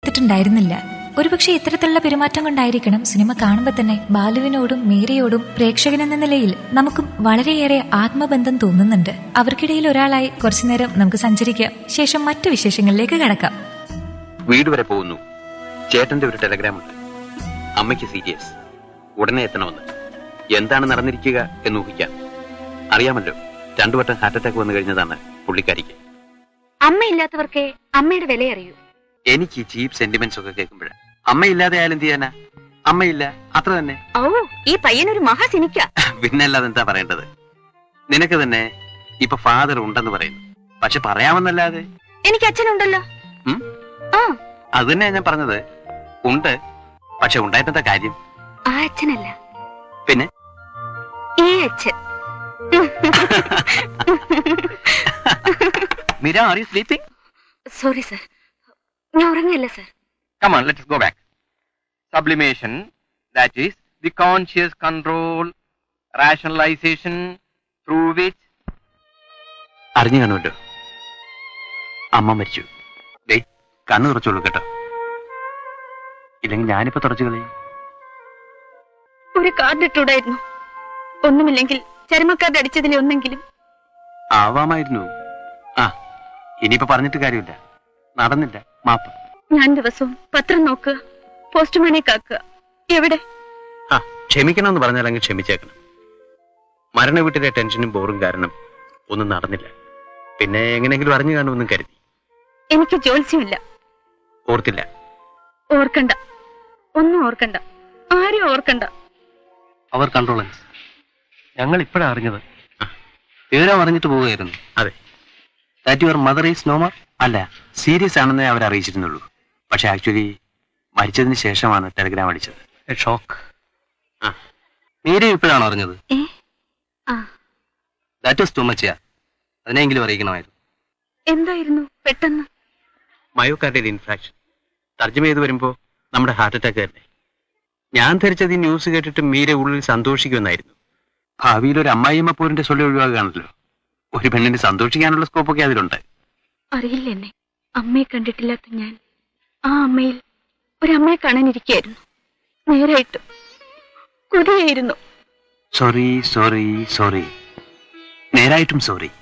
കൊടുത്തിട്ടുണ്ടായിരുന്നില്ല ഒരുപക്ഷെ ഇത്തരത്തിലുള്ള പെരുമാറ്റം കൊണ്ടായിരിക്കണം സിനിമ കാണുമ്പോൾ തന്നെ ബാലുവിനോടും മീരയോടും പ്രേക്ഷകനെന്ന നിലയിൽ നമുക്കും വളരെയേറെ ആത്മബന്ധം തോന്നുന്നുണ്ട് അവർക്കിടയിൽ ഒരാളായി കുറച്ചുനേരം നമുക്ക് സഞ്ചരിക്കാം ശേഷം മറ്റു വിശേഷങ്ങളിലേക്ക് കടക്കാം വീട് വരെ പോകുന്നു ചേട്ടന്റെ ഒരു ടെലഗ്രാം ഉണ്ട് അമ്മയ്ക്ക് സീരിയസ് ഉടനെ എത്തണമെന്ന് എന്താണ് നടന്നിരിക്കുക എന്ന് ഊഹിക്കാം അറിയാമല്ലോ രണ്ടു വട്ടം ഹാർട്ട് അറ്റാക്ക് വന്നു കഴിഞ്ഞതാണ് പുള്ളിക്കാരിക്ക് അമ്മയില്ലാത്തവർക്ക് അമ്മയുടെ വില അറിയൂ എനിക്ക് ഈ ചീപ്പ് സെന്റിമെന്റ്സ് ഒക്കെ കേൾക്കുമ്പോഴാണ് അമ്മയില്ലാതെ ആയാലും എന്ത് ചെയ്യാനാ അമ്മയില്ല അത്ര തന്നെ ഓ ഈ പയ്യനൊരു മഹാസിനിക്ക പിന്നെ അല്ലാതെ എന്താ പറയേണ്ടത് നിനക്ക് തന്നെ ഇപ്പൊ ഫാദർ ഉണ്ടെന്ന് പറയുന്നു പക്ഷെ പറയാമെന്നല്ലാതെ എനിക്ക് അച്ഛനുണ്ടല്ലോ ഉം? ആ അത് തന്നെ ഞാൻ പറഞ്ഞത് ഉണ്ട് പക്ഷെ ഉണ്ടായിട്ടെന്താ കാര്യം ആ അച്ഛനല്ല പിന്നെ ഈ അച്ഛൻ Meera are you sleeping sorry sir ഞാൻ ഉറങ്ങല്ല sir Come on, let's go back. Sublimation, that is the conscious control, rationalization through which അറിഞ്ഞു കാണുമല്ലോ അമ്മ മരിച്ചു ദേ കണ്ണു തുറച്ചോളൂ കേട്ടോ ഇല്ലെങ്കിൽ ഞാനിപ്പോ തുറച്ചു കളയും ഒരു കാർഡ് ഇട്ടൂടായിരുന്നു ഒന്നുമില്ലെങ്കിൽ ചരമക്കാർഡ് അടിച്ചതിലെ ഒന്നെങ്കിലും ആവാമായിരുന്നു ആ ഇനിയിപ്പോ പറഞ്ഞിട്ട് കാര്യമില്ല നടന്നില്ല മാപ്പ് ഞാൻ ദിവസവും പത്രം നോക്കുക പോസ്റ്റ്മാനെ കാക്കുക എവിടെ ആ ക്ഷമിക്കണമെന്ന് പറഞ്ഞാൽ അങ്ങ് ക്ഷമിച്ചേക്കണം മരണ വീട്ടിലെ ടെൻഷനും ബോറും കാരണം ഒന്നും നടന്നില്ല പിന്നെ എങ്ങനെയെങ്കിലും അറിഞ്ഞു കാണുമെന്നും കരുതി എനിക്ക് ജോത്സ്യമില്ല ഓർത്തില്ല ഓർക്കണ്ട ഒന്നും ഓർക്കണ്ട ആരും ഓർക്കണ്ട അവർ കൺട്രോളൻസ് ഞങ്ങൾ ഇപ്പോഴാണ് അറിഞ്ഞത് വിവരം അറിഞ്ഞിട്ട് പോവുകയായിരുന്നു അതെ that your mother is no more അല്ല സീരിയസ് ആണെന്നേ അവർ അറിയിച്ചിരുന്നുള്ളൂ പക്ഷെ ആക്ച്വലി മരിച്ചതിന് ശേഷമാണ് ടെലഗ്രാം അടിച്ചത് എ ഷോക്ക് ആ മീര ഇപ്പോഴാണ് അറിഞ്ഞത് ഏ ആ ദാറ്റ് വാസ് ടു മച്ച് അതിനെങ്കിലും അറിയിക്കണമായിരുന്നു എന്തായിരുന്നു പെട്ടെന്ന് മയോകാർഡിയൽ ഇൻഫ്രാക്ഷൻ തർജ്ജമ ചെയ്ത് വരുമ്പോ നമ്മുടെ ഹാർട്ട് അറ്റാക്ക് തന്നെ ഞാൻ ധരിച്ചത് ഈ ന്യൂസ് കേട്ടിട്ട് മീര ഉള്ളിൽ സന്തോഷിക്കുമെന്നായിരുന്നു ഭാവിയിൽ ഒരു അമ്മായിയമ്മ പോരിന്റെ സൊല്ലി ഒഴിവാക്കുകയാണല്ലോ ഒരു പെണ്ണിന് സന്തോഷിക്കാനുള്ള സ്കോപ്പൊക്കെ അതിലുണ്ട് അറിയില്ല എന്നെ അമ്മയെ കണ്ടിട്ടില്ലാത്ത ഞാൻ ആ അമ്മയിൽ ഒരമ്മയെ കാണാനിരിക്കുകയായിരുന്നു നേരായിട്ടും കൊതിയായിരുന്നു സോറി സോറി സോറി നേരായിട്ടും സോറി